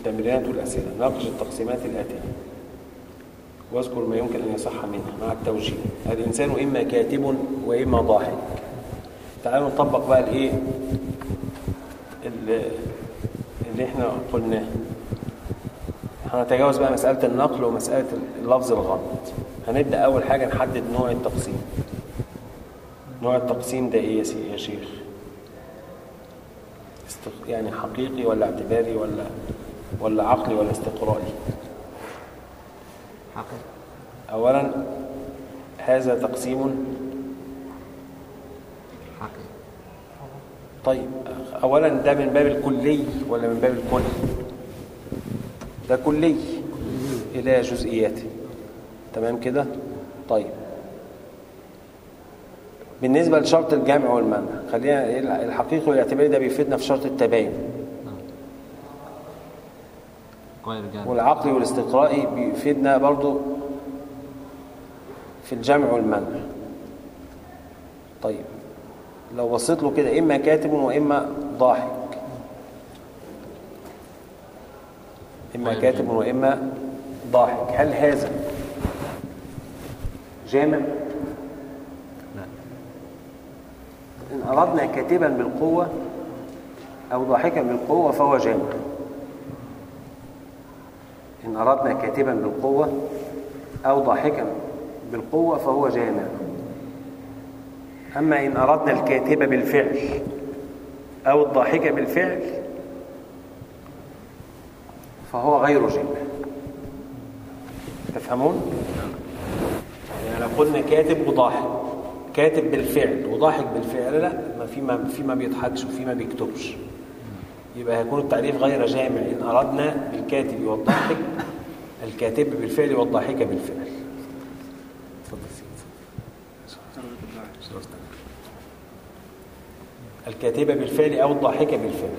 التمرينات والأسئلة ناقش التقسيمات الآتية واذكر ما يمكن أن يصح منها مع التوجيه الإنسان إما كاتب وإما ضاحك تعالوا نطبق بقى الإيه اللي, اللي احنا قلناه هنتجاوز بقى مسألة النقل ومسألة اللفظ الغلط هنبدأ أول حاجة نحدد نوع التقسيم نوع التقسيم ده إيه يا سي- يا شيخ استق... يعني حقيقي ولا اعتباري ولا ولا عقلي ولا استقرائي حقيقي أولا هذا تقسيم حقيقي طيب أولا ده من باب الكلي ولا من باب الكل ده كلي إلى جزئياته تمام كده طيب بالنسبة لشرط الجمع والمنع خلينا الحقيقي والاعتباري ده بيفيدنا في شرط التباين غير جامع والعقلي والاستقرائي بيفيدنا برضو في الجمع والمنع طيب لو بصيت له كده إما كاتب وإما ضاحك إما طيب. كاتب وإما ضاحك هل هذا جامع؟ لا إن أردنا كاتبا بالقوة أو ضاحكا بالقوة فهو جامع إن أردنا كاتبا بالقوة أو ضاحكا بالقوة فهو جامع أما إن أردنا الكاتب بالفعل أو الضاحك بالفعل فهو غير جامع تفهمون؟ يعني لو قلنا كاتب وضاحك كاتب بالفعل وضاحك بالفعل لا ما في ما في ما بيضحكش وفي ما بيكتبش يبقى هيكون التعريف غير جامع إن أردنا بالكاتب والضاحك الكاتب بالفعل والضاحك بالفعل اتفضل الكاتبة بالفعل أو الضاحكة بالفعل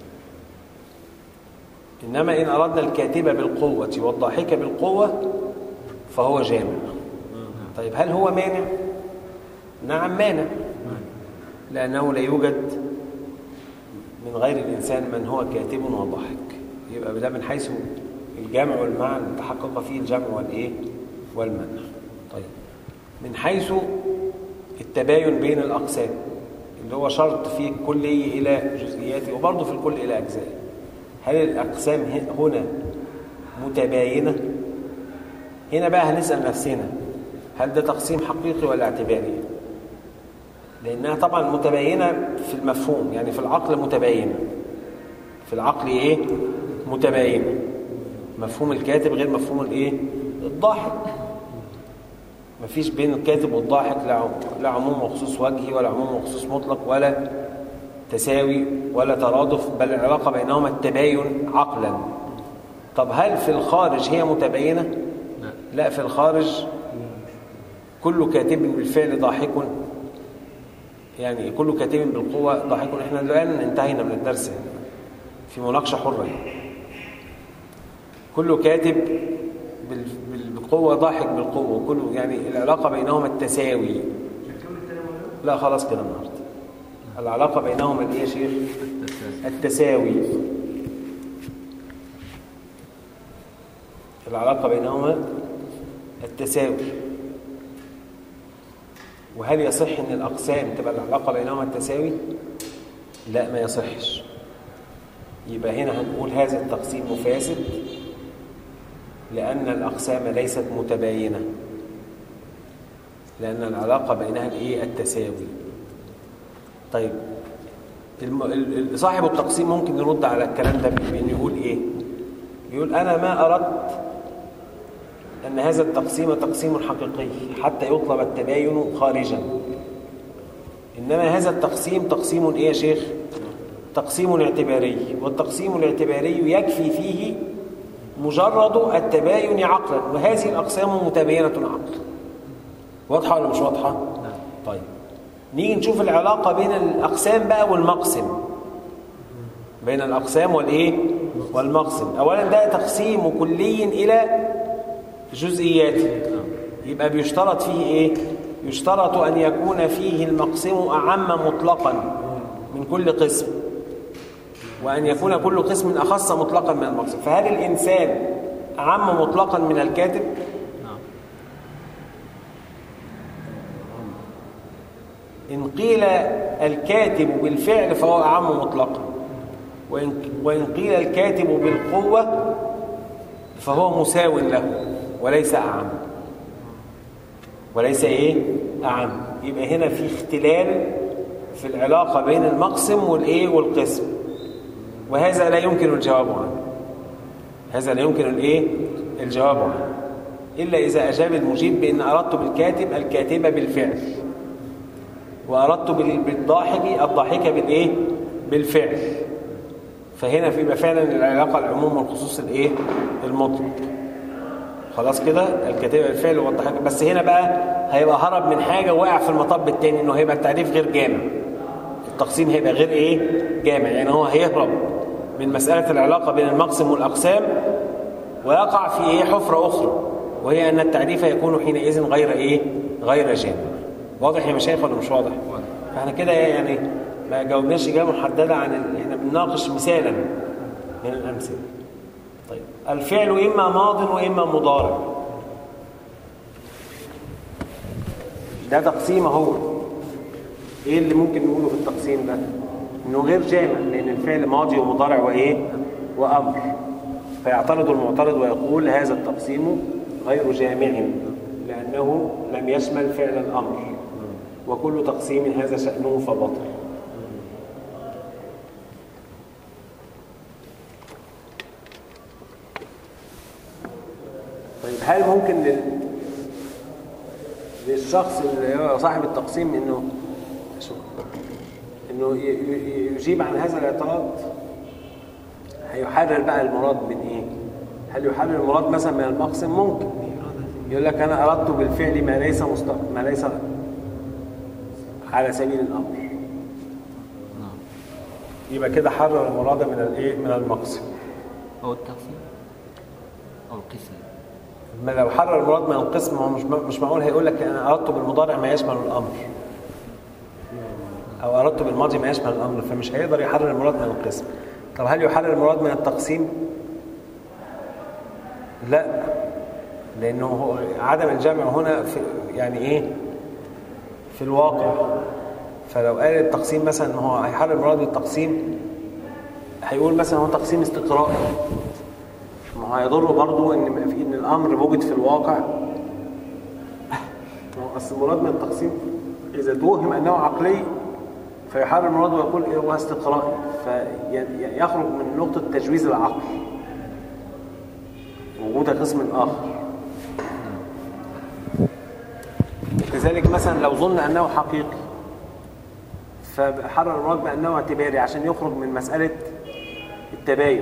إنما إن أردنا الكاتبة بالقوة والضاحكة بالقوة فهو جامع طيب هل هو مانع؟ نعم مانع لأنه لا يوجد من غير الإنسان من هو كاتب وضاحك يبقى ده من حيث الجمع والمعنى تحقق فيه الجمع والإيه؟ والمنع طيب من حيث التباين بين الأقسام اللي هو شرط في الكلي إلى جزئياته وبرضه في الكل إلى أجزائه هل الأقسام ه- هنا متباينة؟ هنا بقى هنسأل نفسنا هل ده تقسيم حقيقي ولا اعتباري؟ لأنها طبعا متباينة في المفهوم يعني في العقل متباينة في العقل إيه؟ متباينة مفهوم الكاتب غير مفهوم الإيه؟ الضاحك مفيش بين الكاتب والضاحك لا عم- لا عموم وخصوص وجهي ولا عموم وخصوص مطلق ولا تساوي ولا ترادف بل العلاقة بينهما التباين عقلا طب هل في الخارج هي متباينة؟ لا لا في الخارج كل كاتب بالفعل ضاحك يعني كل كاتب بالقوة ضاحك احنا الآن انتهينا من الدرس يعني في مناقشة حرة يعني. كل كاتب بال- بال- بالقوة ضاحك بالقوة وكل يعني العلاقة بينهما التساوي لا خلاص كده النهارده العلاقة بينهما الايه يا شيخ التساوي العلاقة بينهما التساوي وهل يصح ان الاقسام تبقى العلاقة بينهما التساوي لا ما يصحش يبقى هنا هنقول هذا التقسيم فاسد لأن الأقسام ليست متباينة لأن العلاقة بينها الإيه التساوي طيب الم... ال- ال- صاحب التقسيم ممكن يرد على الكلام ده بأن يقول إيه يقول أنا ما أردت أن هذا التقسيم تقسيم حقيقي حتى يطلب التباين خارجا إنما هذا التقسيم تقسيم إيه يا شيخ تقسيم اعتباري والتقسيم الاعتباري يكفي فيه مجرد التباين عقلا وهذه الأقسام متباينة عقلا واضحة ولا مش واضحة؟ طيب نيجي نشوف العلاقة بين الأقسام بقى والمقسم بين الأقسام والإيه؟ والمقسم أولا ده تقسيم كلي إلى جزئيات يبقى بيشترط فيه إيه؟ يشترط أن يكون فيه المقسم أعم مطلقا من كل قسم وأن يكون كل قسم أخص مطلقا من المقسم فهل الإنسان أعم مطلقا من الكاتب نعم إن قيل الكاتب بالفعل فهو أعم مطلقا وإن, وإن قيل الكاتب بالقوة فهو مساو له وليس أعم وليس إيه أعم يبقى هنا في اختلال في العلاقة بين المقسم والإيه والقسم وهذا لا يمكن الجواب عنه هذا لا يمكن الإيه الجواب عنه إلا إذا أجاب المجيب بأن أردت بالكاتب الكاتبة بالفعل وأردت بال- بالضاحك الضاحكة بالإيه بالفعل فهنا في يبقى فعلا العلاقة العموم والخصوص الإيه المطلق خلاص كده الكاتبة بالفعل والضحك بس هنا بقى هيبقى هرب من حاجة وقع في المطب التاني انه هيبقى التعريف غير جامع التقسيم هيبقى غير ايه جامع يعني هو هيهرب من مسألة العلاقة بين المقسم والأقسام ويقع في ايه حفرة أخرى وهي أن التعريف يكون حينئذ غير ايه غير جامع واضح يا مشايخ ولا مش واضح فاحنا كده يعني ما جاوبناش إجابة محددة عن ال... احنا بنناقش مثالا من الأمثلة طيب الفعل إما ماض وإما مضارع ده تقسيم اهو ايه اللي ممكن نقوله في التقسيم ده انه غير جامع لان الفعل ماضي ومضارع وايه وامر فيعترض المعترض ويقول هذا التقسيم غير جامع لانه لم يشمل فعل الامر وكل تقسيم هذا شأنه فبطل طيب هل ممكن لل... للشخص اللي هو صاحب التقسيم انه انه ي- ي- يجيب عن هذا الاعتراض هيحرر بقى المراد من ايه هل يحرر المراد مثلا من المقسم ممكن يقول لك انا اردت بالفعل ما ليس مست... ما ليس على سبيل الامر نعم يبقى كده حرر المراد من الايه من المقسم أو التقسيم أو القسم ما لو حرر المراد من القسم هو مش مش معقول هيقول لك انا اردت بالمضارع ما يشمل الامر او اردت بالماضي ما يشمل الامر فمش هيقدر يحرر المراد من القسم طب هل يحرر المراد من التقسيم لا لانه هو عدم الجمع هنا في يعني ايه في الواقع فلو قال التقسيم مثلا هو هيحرر المراد بالتقسيم هيقول مثلا هو تقسيم استقرائي ما هو هيضره برضه ان في ان الامر وجد في الواقع ما هو اصل المراد من التقسيم اذا توهم انه عقلي فيحرر المراد ويقول إيه هو استقرائي فيخرج من نقطه تجويز العقل وجود قسم اخر كذلك مثلا لو ظن انه حقيقي فحرر المراد بانه اعتباري عشان يخرج من مساله التباين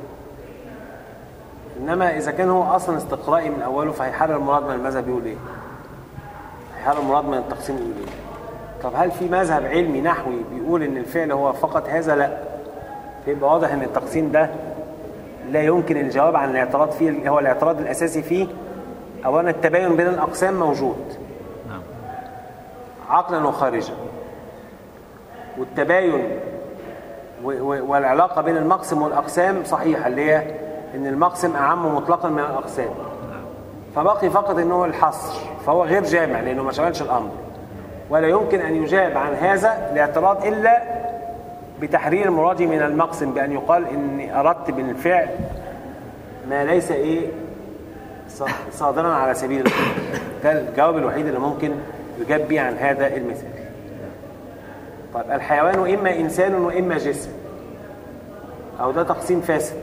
انما اذا كان هو اصلا استقرائي من اوله فهيحرر المراد من المذهب يقول ايه هيحرر المراد من التقسيم يقول ايه طب هل في مذهب علمي نحوي بيقول ان الفعل هو فقط هذا لا فيبقى واضح ان التقسيم ده لا يمكن الجواب عن الاعتراض فيه اللي هو الاعتراض الاساسي فيه اولا التباين بين الاقسام موجود نعم عقلا وخارجا والتباين و- و- والعلاقة بين المقسم والأقسام صحيحة اللي هي إن المقسم أعم مطلقا من الأقسام فبقي فقط إنه الحصر فهو غير جامع لأنه ما شملش الأمر ولا يمكن أن يجاب عن هذا الاعتراض إلا بتحرير المراد من المقسم بأن يقال إني أردت بالفعل ما ليس إيه ص- صادرا على سبيل الأمر ده الجواب الوحيد اللي ممكن يجاب به عن هذا المثال طيب الحيوان إما إنسان وإما جسم أو ده تقسيم فاسد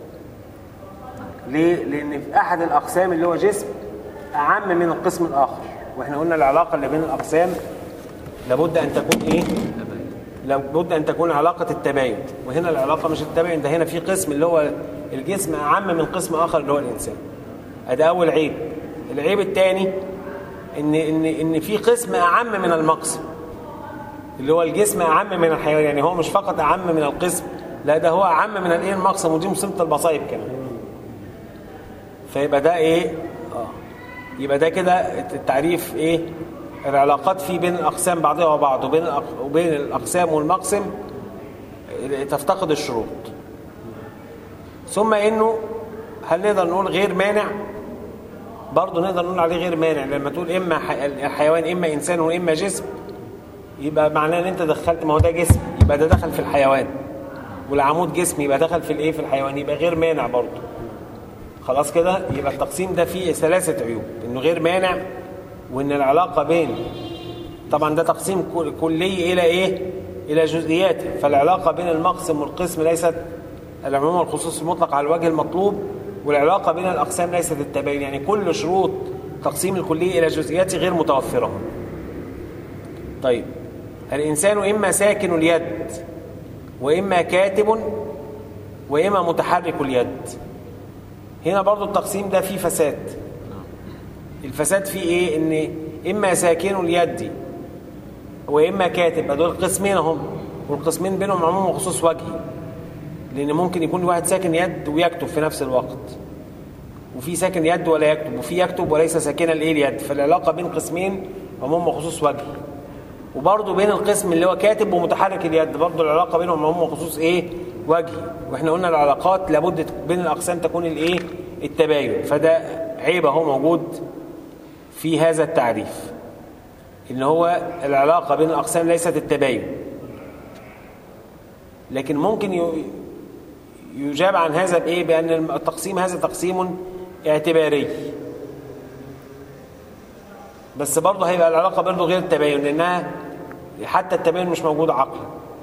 ليه؟ لأن في أحد الأقسام اللي هو جسم أعم من القسم الآخر وإحنا قلنا العلاقة اللي بين الأقسام لابد أن تكون إيه؟ لابد أن تكون علاقة التباين وهنا العلاقة مش التباين ده هنا في قسم اللي هو الجسم أعم من قسم آخر اللي هو الإنسان ده أول عيب العيب الثاني إن إن إن في قسم أعم من المقسم اللي هو الجسم أعم من الحيوان يعني هو مش فقط أعم من القسم لا ده هو أعم من الإيه المقسم ودي مصيبة المصايب كمان فيبقى ده إيه آه يبقى ده كده التعريف إيه العلاقات في بين الأقسام بعضها وبعض وبين الأق- وبين الأقسام والمقسم تفتقد الشروط ثم انه هل نقدر نقول غير مانع برضه نقدر نقول عليه غير مانع لما تقول اما ح- الحيوان اما انسان واما جسم يبقى معناه ان انت دخلت ما هو ده جسم يبقى ده دخل في الحيوان والعمود جسم يبقى دخل في الايه في الحيوان يبقى غير مانع برضه خلاص كده يبقى التقسيم ده فيه ثلاثه عيوب انه غير مانع وان العلاقه بين طبعا ده تقسيم كل- كلي الى ايه الى جزئيات فالعلاقه بين المقسم والقسم ليست العموم والخصوص المطلق على الوجه المطلوب والعلاقه بين الاقسام ليست التباين يعني كل شروط تقسيم الكلي الى جزئيات غير متوفره طيب الانسان اما ساكن اليد واما كاتب واما متحرك اليد هنا برضو التقسيم ده فيه فساد الفساد فيه ايه ان اما ساكن اليد واما كاتب دول قسمين هم والقسمين بينهم عموم وخصوص وجهي لان ممكن يكون واحد ساكن يد ويكتب في نفس الوقت وفي ساكن يد ولا يكتب وفي يكتب وليس ساكنا الايه اليد فالعلاقه بين قسمين عموم وخصوص وجهي وبرضه بين القسم اللي هو كاتب ومتحرك اليد برضه العلاقه بينهم عموم وخصوص ايه وجهي واحنا قلنا العلاقات لابد بين الاقسام تكون الايه التباين فده عيب اهو موجود في هذا التعريف ان هو العلاقه بين الاقسام ليست التباين لكن ممكن ي- يجاب عن هذا بايه بان التقسيم هذا تقسيم اعتباري بس برضه هيبقى العلاقه برضه غير التباين لانها حتى التباين مش موجود عقلا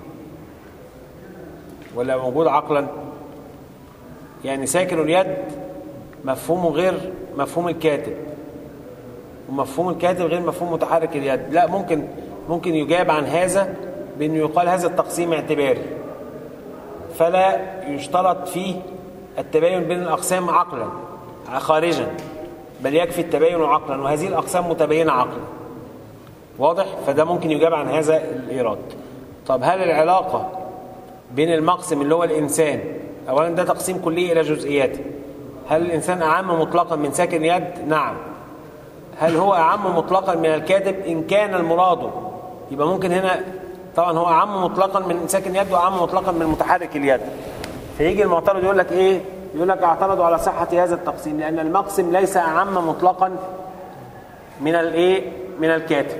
ولا موجود عقلا يعني ساكن اليد مفهومه غير مفهوم الكاتب ومفهوم الكاتب غير مفهوم متحرك اليد لا ممكن ممكن يجاب عن هذا بانه يقال هذا التقسيم اعتباري فلا يشترط فيه التباين بين الاقسام عقلا خارجا بل يكفي التباين عقلا وهذه الاقسام متباينه عقلا واضح فده ممكن يجاب عن هذا الايراد طب هل العلاقه بين المقسم اللي هو الانسان اولا ده تقسيم كلي الى جزئياته هل الانسان اعم مطلقا من ساكن يد نعم هل هو اعم مطلقا من الكاتب ان كان المراد يبقى ممكن هنا طبعا هو اعم مطلقا من ساكن يد واعم مطلقا من متحرك اليد فيجي المعترض يقول لك ايه يقول لك اعترضوا على صحه هذا التقسيم لان المقسم ليس اعم مطلقا من الايه من الكاتب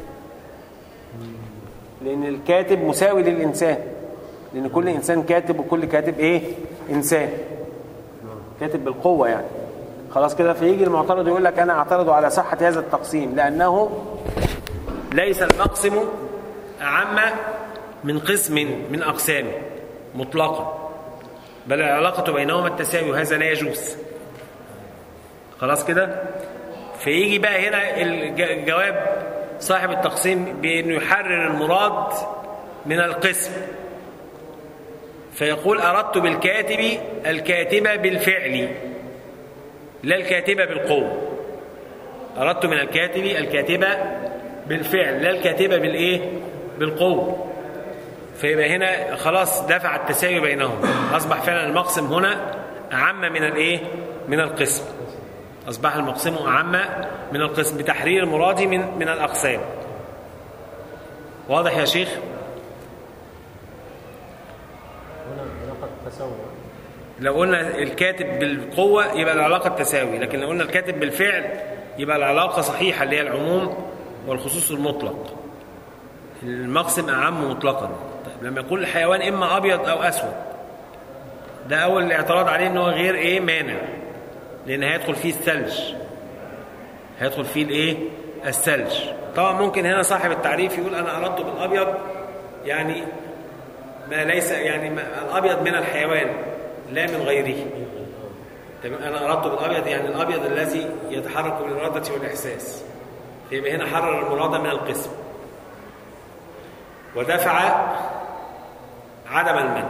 لان الكاتب مساوي للانسان لان كل انسان كاتب وكل كاتب ايه انسان كاتب بالقوه يعني خلاص كده فيجي المعترض يقول لك انا اعترض على صحه هذا التقسيم لانه ليس المقسم اعم من قسم من اقسامه مطلقا بل العلاقه بينهما التساوي وهذا لا يجوز خلاص كده فيجي بقى هنا الجواب صاحب التقسيم بانه يحرر المراد من القسم فيقول اردت بالكاتب الكاتبه بالفعل لا الكاتبه بالقوه اردت من الكاتب الكاتبه بالفعل لا الكاتبه بالايه بالقوه فيبقى هنا خلاص دفع التساوي بينهم اصبح فعلا المقسم هنا اعم من الايه من القسم اصبح المقسم اعم من القسم بتحرير المراد من من الاقسام واضح يا شيخ هنا علاقة تساوي لو قلنا الكاتب بالقوة يبقى العلاقة التساوي لكن لو قلنا الكاتب بالفعل يبقى العلاقة صحيحة اللي هي العموم والخصوص المطلق المقسم أعم مطلقا طيب لما يكون الحيوان إما أبيض أو أسود ده أول الاعتراض عليه إن هو غير إيه مانع لأن هيدخل فيه الثلج هيدخل فيه الإيه الثلج طبعا ممكن هنا صاحب التعريف يقول أنا أردت بالأبيض يعني ما ليس يعني ما الأبيض من الحيوان لا من غيره تمام انا اردت بالابيض يعني الابيض الذي يتحرك بالاراده والاحساس يبقى هنا حرر المراد من القسم ودفع عدم المنع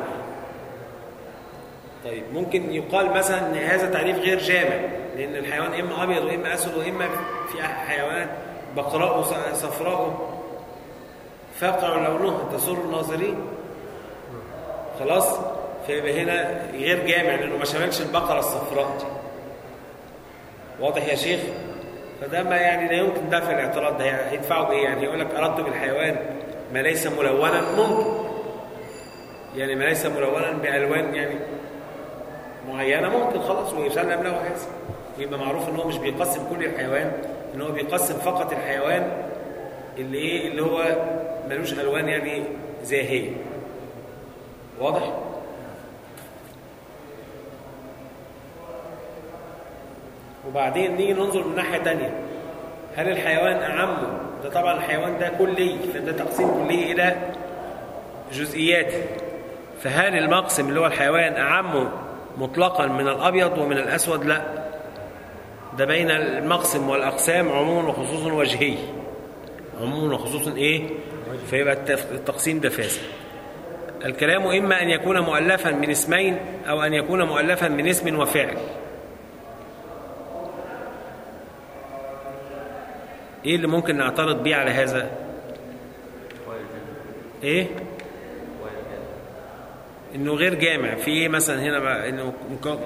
طيب ممكن يقال مثلا ان هذا تعريف غير جامع لان الحيوان اما ابيض واما اسود واما في حيوانات بقراء صفراء فاقع لونها تسر الناظرين خلاص فيبقى هنا غير جامع لانه ما شملش البقره الصفراء دي واضح يا شيخ فده ما يعني لا يمكن دفع الاعتراض ده هيدفعوا بايه يعني يقول لك اردت بالحيوان ما ليس ملونا ممكن يعني ما ليس ملونا بالوان يعني معينة ممكن خلاص ويسلم له هذا ويبقى معروف ان هو مش بيقسم كل الحيوان ان هو بيقسم فقط الحيوان اللي ايه اللي هو ملوش الوان يعني زاهيه واضح وبعدين نيجي ننظر من ناحيه تانية هل الحيوان اعم ده طبعا الحيوان ده كلي فده تقسيم كلي الى جزئيات فهل المقسم اللي هو الحيوان اعم مطلقا من الابيض ومن الاسود لا ده بين المقسم والاقسام عموم وخصوص وجهي عموم وخصوص ايه فيبقى التف- التقسيم ده فاسد الكلام اما ان يكون مؤلفا من اسمين او ان يكون مؤلفا من اسم وفعل ايه اللي ممكن نعترض بيه على هذا ايه انه غير جامع في ايه مثلا هنا بقى انه مك-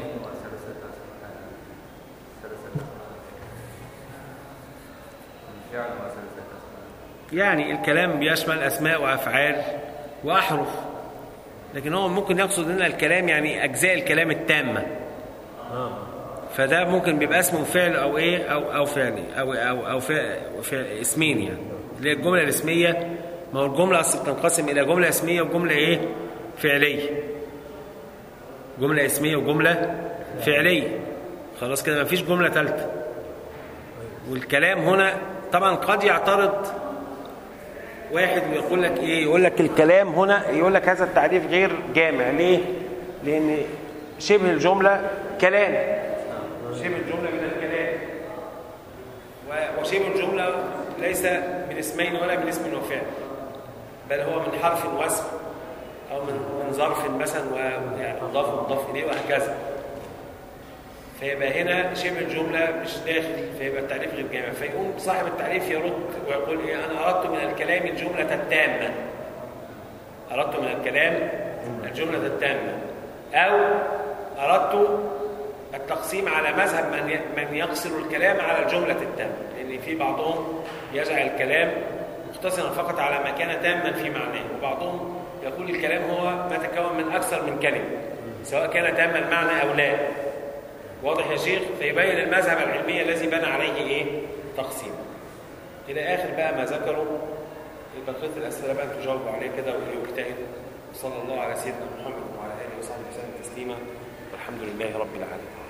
يعني الكلام بيشمل اسماء وافعال واحرف لكن هو ممكن يقصد هنا الكلام يعني اجزاء الكلام التامه فده ممكن بيبقى اسمه فعل او ايه او او فعل او او او فعل, فعل اسمين يعني اللي هي الجمله الاسميه ما هو الجمله اصلا بتنقسم الى جمله اسميه وجمله ايه فعليه جمله اسميه وجمله فعليه خلاص كده ما فيش جمله ثالثه والكلام هنا طبعا قد يعترض واحد ويقول لك ايه يقول لك الكلام هنا يقول لك هذا التعريف غير جامع ليه لان شبه الجمله كلام شبه الجمله من الكلام و- وشبه الجمله ليس من اسمين ولا من اسم وفعل بل هو من حرف واسم او من من ظرف مثلا ويعني مضاف ومضاف اليه وهكذا فيبقى هنا شبه الجملة مش داخل فيبقى التعريف غير جامع فيقوم صاحب التعريف يرد ويقول إيه أنا أردت من الكلام الجملة التامة أردت من الكلام الجملة التامة أو أردت التقسيم على مذهب من ي- من يقصر الكلام على الجملة التامة لأن في بعضهم يجعل الكلام مختصرا فقط على ما كان تاما في معناه وبعضهم يقول الكلام هو ما تكون من أكثر من كلمة سواء كان تاما المعنى أو لا واضح يا شيخ فيبين المذهب العلمي الذي بنى عليه ايه تقسيم الى اخر بقى ما ذكروا بقيه الاسئله بقى انتوا جاوبوا عليه كده ويجتهدوا وصلى الله على سيدنا محمد وعلى اله وصحبه وسلم تسليما والحمد لله رب العالمين